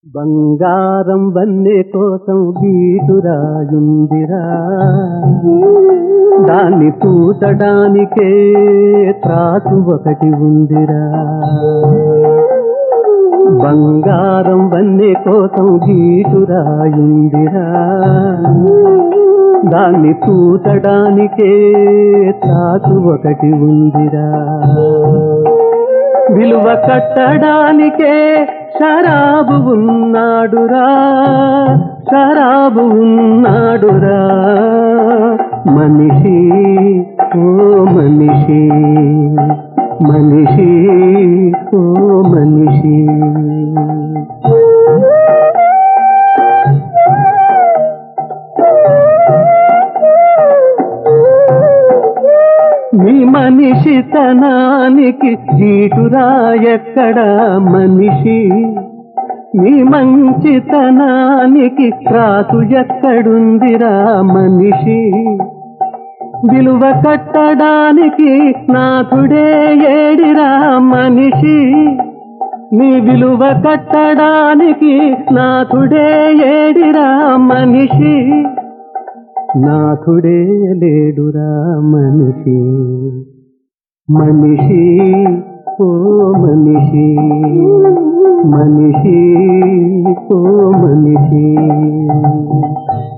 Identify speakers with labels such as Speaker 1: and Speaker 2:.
Speaker 1: బంగారం వన్నె కోసం గీటురాయుందిరా దాన్ని పూతడానికే త్రాసు ఒకటి ఉందిరా బంగారం వన్నె కోసం గీటురాయుందిరా దాన్ని పూతడానికే త్రాసు ఒకటి ఉందిరా విలువ కట్టడానికే శరాబు ఉన్నాడురా శరాబు ఉన్నాడురా మనిషి ఓ మనిషి మనిషి ఓ మనిషి మీ మనిషితనానికి జీటురా ఎక్కడ మనిషి మీ మంచితనానికి రాసు ఎక్కడుందిరా మనిషి విలువ కట్టడానికి నాథుడే ఏడిరా మనిషి నీ విలువ కట్టడానికి నాథుడే ఏడిరా మనిషి నాథుడే లేడురా మనిషి మనిషి ఓ మనిషి మనిషి ఓ మనిషి